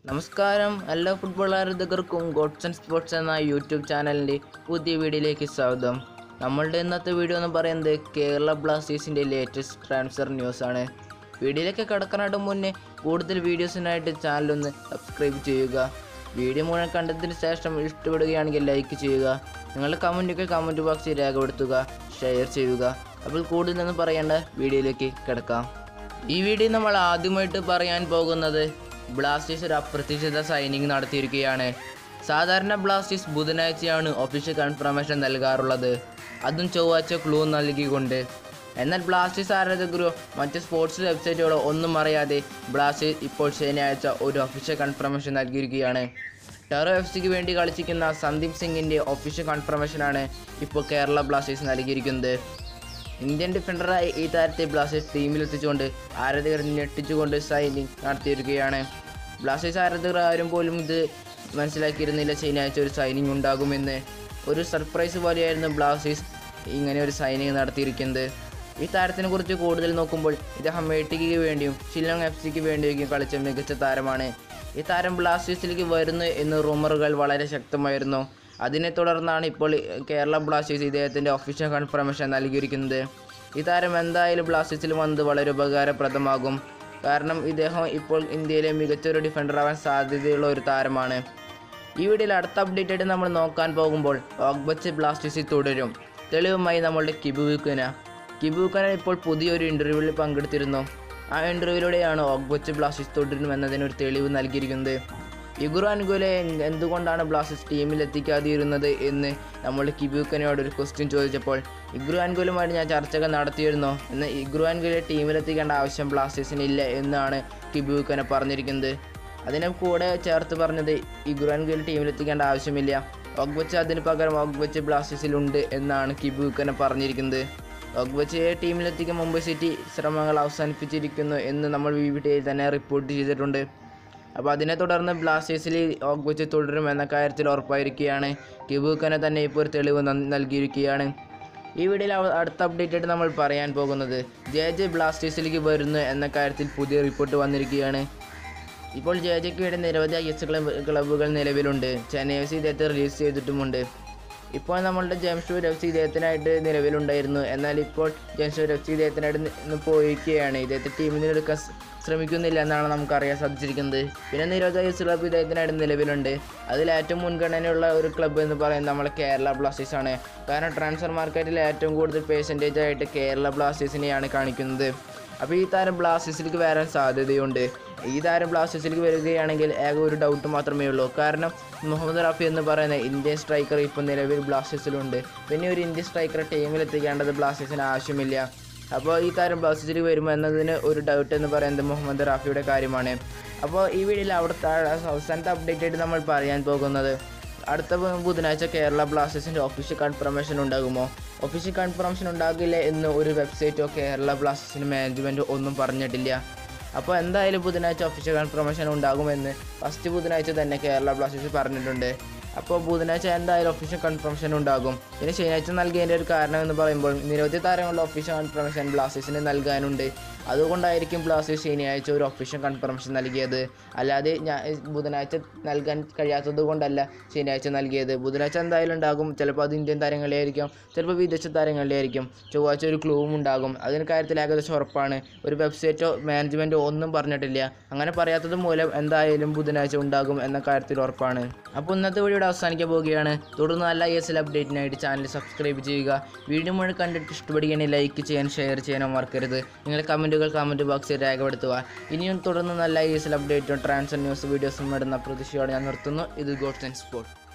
നമസ്കാരം എല്ലാ ഫുട്ബോൾ ആരാധകർക്കും ഗോഡ്സ് ആൻഡ് സ്പോർട്സ് എന്ന യൂട്യൂബ് ചാനലിൻ്റെ പുതിയ വീഡിയോയിലേക്ക് സ്വാഗതം നമ്മളുടെ ഇന്നത്തെ വീഡിയോ എന്ന് പറയുന്നത് കേരള ബ്ലാസ്റ്റേഴ്സിൻ്റെ ലേറ്റസ്റ്റ് ട്രാൻസ്ഫർ ന്യൂസ് ആണ് വീഡിയോയിലേക്ക് കടക്കാനായിട്ട് മുന്നേ കൂടുതൽ വീഡിയോസിനായിട്ട് ചാനലൊന്ന് സബ്സ്ക്രൈബ് ചെയ്യുക വീഡിയോ മുഴുവൻ കണ്ടതിന് ശേഷം ഇഷ്ടപ്പെടുകയാണെങ്കിൽ ലൈക്ക് ചെയ്യുക നിങ്ങളുടെ കമൻറ്റുകൾ കമൻറ്റ് ബോക്സിൽ രേഖപ്പെടുത്തുക ഷെയർ ചെയ്യുക അപ്പോൾ കൂടുതലൊന്നും പറയേണ്ട വീഡിയോയിലേക്ക് കിടക്കാം ഈ വീഡിയോ നമ്മൾ ആദ്യമായിട്ട് പറയാൻ പോകുന്നത് ബ്ലാസ്റ്റേഴ്സ് ഒരു അപ്രതീക്ഷിത സൈനിങ് നടത്തിയിരിക്കുകയാണ് സാധാരണ ബ്ലാസ്റ്റേഴ്സ് ബുധനാഴ്ചയാണ് ഒഫീഷ്യൽ കൺഫർമേഷൻ നൽകാറുള്ളത് അതും ചൊവ്വാഴ്ച ക്ലൂ നൽകിക്കൊണ്ട് എന്നാൽ ബ്ലാസ്റ്റേഴ്സ് ആരാധകരോ മറ്റ് സ്പോർട്സ് വെബ്സൈറ്റുകളോ ഒന്നും അറിയാതെ ബ്ലാസ്റ്റേഴ്സ് ഇപ്പോൾ ശനിയാഴ്ച ഒരു ഒഫീഷ്യൽ കൺഫർമേഷൻ നൽകിയിരിക്കുകയാണ് ടെറോ എഫ് സിക്ക് വേണ്ടി കളിച്ചിരിക്കുന്ന സന്ദീപ് സിംഗിൻ്റെ ഒഫീഷ്യൽ കൺഫർമേഷനാണ് ഇപ്പോൾ കേരള ബ്ലാസ്റ്റേഴ്സ് നൽകിയിരിക്കുന്നത് ഇന്ത്യൻ ഡിഫൻഡറായി ഈ താരത്തെ ബ്ലാസ്റ്റേഴ്സ് ടീമിലെത്തിച്ചുകൊണ്ട് ആരാധകർ ഞെട്ടിച്ചുകൊണ്ട് സൈനിങ് നടത്തിയിരിക്കുകയാണ് ബ്ലാസ്റ്റേഴ്സ് ആരാധകർ ആരും പോലും ഇത് മനസ്സിലാക്കിയിരുന്നില്ല ശനിയാഴ്ച ഒരു സൈനിങ് ഉണ്ടാകുമെന്ന് ഒരു സർപ്രൈസ് പോലെയായിരുന്നു ബ്ലാസ്റ്റേഴ്സ് ഇങ്ങനെ ഒരു സൈനിങ് നടത്തിയിരിക്കുന്നത് ഈ താരത്തിനെ കുറിച്ച് കൂടുതൽ നോക്കുമ്പോൾ ഇദ്ദേഹം മേട്ടിക്ക് വേണ്ടിയും ഷില്ലോങ് എഫ് സിക്ക് വേണ്ടിയും കളിച്ച മികച്ച താരമാണ് ഈ താരം ബ്ലാസ്റ്റേഴ്സിലേക്ക് വരുന്നു എന്ന് റൂമറുകൾ വളരെ ശക്തമായിരുന്നു അതിനെ തുടർന്നാണ് ഇപ്പോൾ കേരള ബ്ലാസ്റ്റേഴ്സ് ഇദ്ദേഹത്തിൻ്റെ ഒഫീഷ്യൽ കൺഫർമേഷൻ നൽകിയിരിക്കുന്നത് ഈ താരം എന്തായാലും ബ്ലാസ്റ്റേഴ്സിൽ വന്നത് വളരെ ഉപകാരപ്രദമാകും കാരണം ഇദ്ദേഹം ഇപ്പോൾ ഇന്ത്യയിലെ മികച്ചൊരു ഡിഫൻഡർ ആവാൻ സാധ്യതയുള്ള ഒരു താരമാണ് ഈ വീഡിയോയിൽ അടുത്ത അപ്ഡേറ്റ് ആയിട്ട് നമ്മൾ നോക്കാൻ പോകുമ്പോൾ ഓഗ്ബച്ച് ബ്ലാസ്റ്റേഴ്സിൽ തുടരും തെളിവുമായി നമ്മളുടെ കിബുവിക്കന കിബുവിക്കന ഇപ്പോൾ പുതിയൊരു ഇൻ്റർവ്യൂവിൽ പങ്കെടുത്തിരുന്നു ആ ഇൻ്റർവ്യൂവിലൂടെയാണ് ഓഗ്ബച്ച് ബ്ലാസ്റ്റേഴ്സ് തുടരും എന്നതിന് ഒരു തെളിവ് നൽകിയിരിക്കുന്നത് ഇഗുറു അനുകൂലെ എന്തുകൊണ്ടാണ് ബ്ലാസ്റ്റേഴ്സ് ടീമിൽ എത്തിക്കാതിരുന്നത് എന്ന് നമ്മൾ കിബുക്കനോട് ഒരു ക്വസ്റ്റ്യൻ ചോദിച്ചപ്പോൾ ഇഗ്രു അനുകൂലമായിട്ട് ഞാൻ ചർച്ചകൾ നടത്തിയിരുന്നു എന്നാൽ ഇഗ്രു അനുകൂലെ ടീമിലെത്തിക്കേണ്ട ആവശ്യം ബ്ലാസ്റ്റേഴ്സിന് ഇല്ല എന്നാണ് കിബുക്കന പറഞ്ഞിരിക്കുന്നത് അതിനെ കൂടെ ചേർത്ത് പറഞ്ഞത് ഇഗ്രു അനുകൂല ടീമിലെത്തിക്കേണ്ട ആവശ്യമില്ല ഒഗ്ബച്ച് അതിന് പകരം ഒഗ്ബച്ച് ബ്ലാസ്റ്റേഴ്സിലുണ്ട് എന്നാണ് കിബുക്കന പറഞ്ഞിരിക്കുന്നത് ഒഗ്ബച്ചയെ ടീമിലെത്തിക്കാൻ മുംബൈ സിറ്റി ശ്രമങ്ങൾ അവസാനിപ്പിച്ചിരിക്കുന്നു എന്ന് നമ്മൾ ഈ വീഡിയോയിൽ തന്നെ റിപ്പോർട്ട് ചെയ്തിട്ടുണ്ട് അപ്പോൾ അതിനെ തുടർന്ന് ബ്ലാസ്റ്റേഴ്സിൽ ഓഗ്ബച്ച് തുടരും എന്ന കാര്യത്തിൽ ഉറപ്പായിരിക്കുകയാണ് കിബൂക്കനെ തന്നെ ഇപ്പോൾ ഒരു തെളിവ് നൽ- നൽകിയിരിക്കുകയാണ് ഈ വീഡിയോയിൽ അവ- അടുത്ത അപ്ഡേറ്റ് ആയിട്ട് നമ്മൾ പറയാൻ പോകുന്നത് ജെ ജെ ബ്ലാസ്റ്റേഴ്സിലേക്ക് വരുന്നു എന്ന കാര്യത്തിൽ പുതിയ റിപ്പോർട്ട് വന്നിരിക്കുകയാണ് ഇപ്പോൾ ജെ ജെക്ക് വേണ്ടി നിരവധി ഐ എസ് ക്ലബ് ക്ലബ്ബുകൾ നിലവിലുണ്ട് ചെന്നൈ എഫ് സി ഇദ്ദേഹത്തെ റിലീസ് ചെയ്തിട്ടുമുണ്ട് ഇപ്പോൾ നമ്മളുടെ ജംഷൂർ എഫ് സി ഇദ്ദേഹത്തിനായിട്ട് നിലവിലുണ്ടായിരുന്നു എന്നാൽ ഇപ്പോൾ ജംഷൂർ എഫ് സി ഇദ്ദേഹത്തിനായിട്ട് നി- ഇന്ന് പോയിരിക്കുകയാണ് ഇദ്ദേഹത്തെ ടീമിൽ നിന്ന് എടുക്കാൻ സ് ശ്രമിക്കുന്നില്ല എന്നാണ് നമുക്ക് അറിയാൻ സാധിച്ചിരിക്കുന്നത് പിന്നെ നിരവധി ഐ എസ് ക്ലബ്ബ് ഇദ്ദേഹത്തിനായിട്ട് നിലവിലുണ്ട് അതിൽ ഏറ്റവും മുൻഗണനയുള്ള ഒരു ക്ലബ്ബ് എന്ന് പറയുന്നത് നമ്മളെ കേരള ബ്ലാസ്റ്റേഴ്സ് ആണ് കാരണം ട്രാൻസ്ഫർ മാർക്കറ്റിൽ ഏറ്റവും കൂടുതൽ പേഴ്സൻറ്റേജ് ആയിട്ട് കേരള ബ്ലാസ്റ്റേഴ്സിനെയാണ് കാണിക്കുന്നത് അപ്പോൾ ഈ താരം ബ്ലാസ്റ്റേഴ്സിലേക്ക് വരാൻ സാധ്യതയുണ്ട് ഈ താരം ബ്ലാസ്റ്റേഴ്സിലേക്ക് വരികയാണെങ്കിൽ ഏക ഒരു ഡൗട്ട് മാത്രമേ ഉള്ളൂ കാരണം മുഹമ്മദ് റാഫി എന്ന് പറയുന്ന ഇന്ത്യൻ സ്ട്രൈക്കർ ഇപ്പോൾ നിലവിൽ ബ്ലാസ്റ്റേഴ്സിലുണ്ട് പിന്നെ ഒരു ഇന്ത്യൻ സ്ട്രൈക്കറെ ടീമിൽ എത്തിക്കേണ്ടത് ബ്ലാസ്റ്റേഴ്സിന് ആവശ്യമില്ല അപ്പോൾ ഈ താരം ബ്ലാസ്റ്റേഴ്സിലേക്ക് വരുമോ എന്നതിന് ഒരു ഡൗട്ട് എന്ന് പറയുന്നത് മുഹമ്മദ് റാഫിയുടെ കാര്യമാണ് അപ്പോൾ ഈ വീഡിയോയിൽ അവിടുത്തെ അവസാനത്തെ അപ്ഡേറ്റ് ആയിട്ട് നമ്മൾ പറയാൻ പോകുന്നത് അടുത്ത ബു- ബുധനാഴ്ച കേരള ബ്ലാസ്റ്റേഴ്സിൻ്റെ ഒഫീഷ്യൽ കൺഫർമേഷൻ ഉണ്ടാകുമോ ഒഫീഷ്യൽ കൺഫർമേഷൻ ഉണ്ടാകില്ല എന്ന് ഒരു വെബ്സൈറ്റോ കേരള ബ്ലാസ്റ്റേഴ്സിൻ്റെ മാനേജ്മെൻറ്റോ ഒന്നും പറഞ്ഞിട്ടില്ല അപ്പോൾ എന്തായാലും ബുധനാഴ്ച ഒഫീഷ്യൽ കൺഫർമേഷൻ ഉണ്ടാകുമെന്ന് ഫസ്റ്റ് ബുധനാഴ്ച തന്നെ കേരള ബ്ലാസ്റ്റേഴ്സ് പറഞ്ഞിട്ടുണ്ട് അപ്പോൾ ബുധനാഴ്ച എന്തായാലും ഒഫീഷ്യൽ കൺഫർമേഷൻ ഉണ്ടാകും പിന്നെ ശനിയാഴ്ച നൽകിയതിൻ്റെ ഒരു കാരണം എന്ന് പറയുമ്പോൾ നിരവധി താരങ്ങളുടെ ഒഫീഷ്യൽ കൺഫർമേഷൻ ബ്ലാസ്റ്റേഴ്സിന് നൽകാനുണ്ട് അതുകൊണ്ടായിരിക്കും ബ്ലാസ്റ്റേഴ്സ് ശനിയാഴ്ച ഒരു ഒഫീഷ്യൽ കൺഫർമേഷൻ നൽകിയത് അല്ലാതെ ഞാൻ ബുധനാഴ്ച നൽകാൻ കഴിയാത്തത് കൊണ്ടല്ല ശനിയാഴ്ച നൽകിയത് ബുധനാഴ്ച എന്തായാലും ഉണ്ടാകും ചിലപ്പോൾ അത് ഇന്ത്യൻ താരങ്ങളിലെ ആയിരിക്കും ചിലപ്പോൾ വിദേശ താരങ്ങളിലെ ആയിരിക്കും ചൊവ്വാഴ്ച ഒരു ക്ലൂവും ഉണ്ടാകും അതിന് കാര്യത്തിൽ ഏകദേശം ഉറപ്പാണ് ഒരു വെബ്സൈറ്റോ മാനേജ്മെൻറ്റോ ഒന്നും പറഞ്ഞിട്ടില്ല അങ്ങനെ പറയാത്തത് മൂലം എന്തായാലും ബുധനാഴ്ച ഉണ്ടാകും എന്ന കാര്യത്തിൽ ഉറപ്പാണ് അപ്പോൾ ഇന്നത്തെ വീഡിയോ ഇവിടെ അവസാനിക്കാൻ പോവുകയാണ് തുടർന്ന് നല്ല ഐ എസ് എൽ അപ്ഡേറ്റിനായിട്ട് ചാനൽ സബ്സ്ക്രൈബ് ചെയ്യുക വീഡിയോ മുഴുവൻ കണ്ടിട്ട് ഇഷ്ടപ്പെടുകയാണെങ്കിൽ ലൈക്ക് ചെയ്യാൻ ഷെയർ ചെയ്യാനോ മറക്കരുത് നിങ്ങളുടെ കമൻറ്റുകൾ കമൻറ്റ് ബോക്സിൽ രേഖപ്പെടുത്തുക ഇനിയും തുടർന്ന് നല്ല ഐ എസ് എൽ അപ്ഡേറ്റും ട്രാൻസ്ഫർ ന്യൂസ് വീഡിയോസും ഇടുന്ന പ്രതീക്ഷയോടെ ഞാൻ നിർത്തുന്നു ഇത് ഗോഡ്സ് ആൻഡ് സ്പോർട്ട്